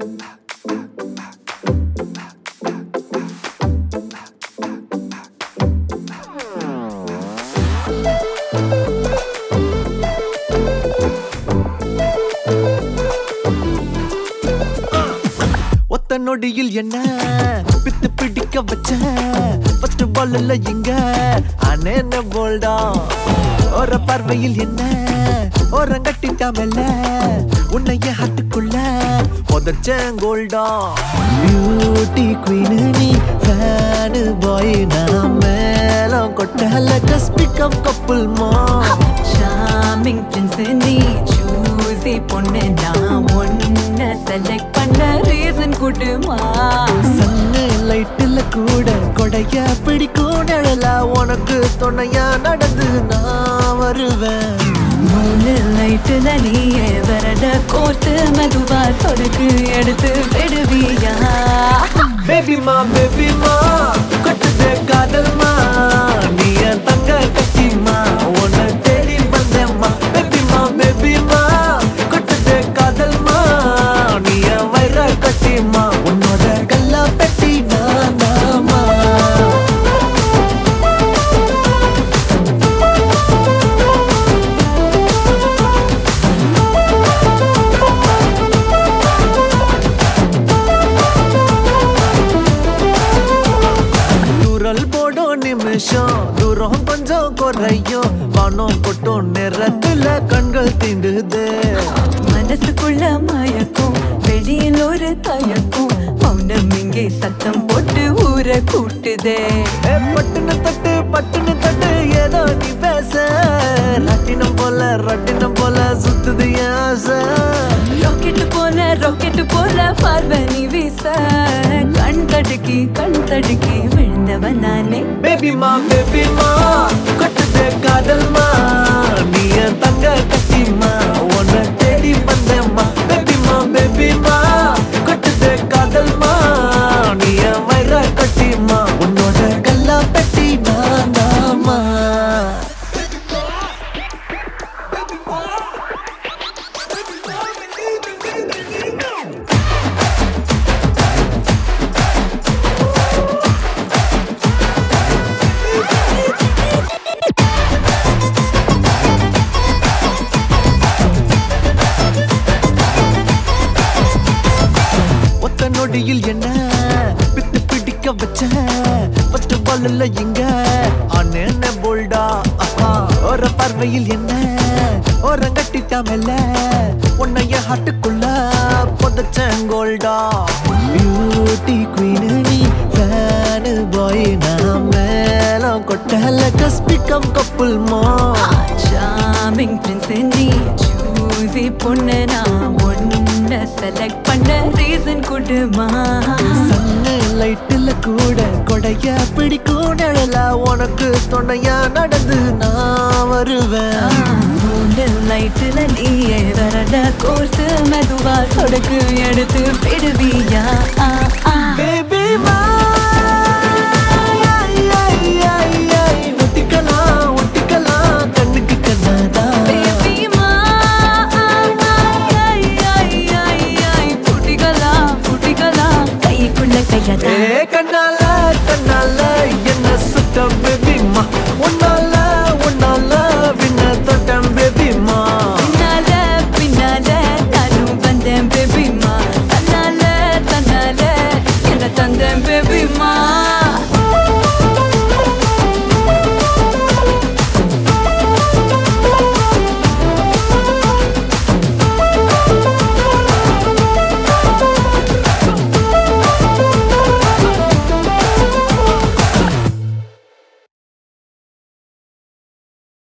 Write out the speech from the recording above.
ஒத்த நொடியில் என்ன பித்து பிடிக்க வச்ச ஃபர்ஸ்ட் பால்ல இங்க அனேன போல்டா ஒரு பார்வையில் என்ன ஓரங்கட்டிட்டாமல்ல உன்னைய ஹாட்டுக்குள்ள புதச்சேன் கோல்டா பியூட்டி குயின் நீ ஃபேனு பாய் நான் மேலம் கொட்டல கஸ்பிகம் கப்புல் மா ஷாமிங் பிரின்ஸ் நீ சூசி பொண்ணு நான் ஒன்ன செலக்ட் பண்ண ரீசன் கூட்டுமா சன்னு லைட்டுல கூட கொடைய பிடிக்கும் நிழலா உனக்கு துணையா நடந்து நான் வருவேன் மூணு லைட்டுல நீயே வரட கோர்த்து மெதுவா சொடுக்கு எடுத்து விடுவியா பேபி மா பேபி மா கட்டுதே காதல் மா நீ என் தங்க கட்டிமா உன்னை தேடி வந்தேம்மா பேபி மா பேபி மா கட்டுதே காதல் மா நீ என் வயிற கட்டிமா உன்னோட கல்லா பெட்டி நானாமா தூரல் போடும் நிமிஷம் தூரம் கொஞ்சம் குறையும் வானம் கொட்டும் நேரத்துல கண்கள் தீண்டுது மனசுக்குள்ள மயக்கும் வெளியில் ஒரு தயக்கும் மௌனம் இங்கே சத்தம் போட்டு ஊரை கூட்டுதே ஏ, பட்டுன்னு தட்டு பட்டுன்னு தட்டு ஏதோ நீ பேச ரட்டினம் போல ரட்டினம் போல சுத்துது என் ஆசை ராக்கெட் போல ராக்கெட் போல பார்வை நீ வீச கண் தடுக்கி கண் தடுக்கி விழுந்தவன் நானே பேபி மா பேபி மா கட்டுதே காதல் மா நீ என் தங்க கட்டிமா உன்னை தேடி வந்தேம்மா பேபி மா பேபி மா கட்டுதே காதல் மா நீ என் வயிற கட்டிமா உன்னோட கல்லா பெட்டி நானாமா ஒத்த நொடியில் என்ன பித்து பிடிக்க வச்ச ஃபர்ஸ்ட் பால்ல இங்க அண்ணன போல்டா ஆஹா ஒரு பார்வையில் என்ன ஓரங்கட்டிட்டாமல்ல உன்னைய ஹாட்டுக்குள்ள புதைச்சேன் கோல்டா பியூட்டி குயின் நீ ஃபேனு பாய் நான் மேலம் கொட்டல கஸ்பிகம் கப்புல் மா ஷாமிங் பிரின்ஸ் நீ சூசி பொண்ணு நான் ஒன்ன செலக்ட் பண்ண ரீசன் கூட்டுமா சன்னு லைட்டுல கூட கொடைய பிடிக்கும் நிழலா உனக்கு துணையா நடந்து நான் வருவேன் மூணு லைட்டுல நீயே வரட கோர்த்து மெதுவா சொடுக்கு எடுத்து விடுவியா ஆ, ஆ. பேபி மா ஒட்டிக்கலாம் ஒட்டிக்கலாம் கண்ணுக்கு கண்ணாதான் Baby, மா, ஐ, ஐ, ஐ, ஐ, ஐ, புட்டிகளா, புட்டிகளா, கைக்குள்ள கையதா ஏ கண்ணால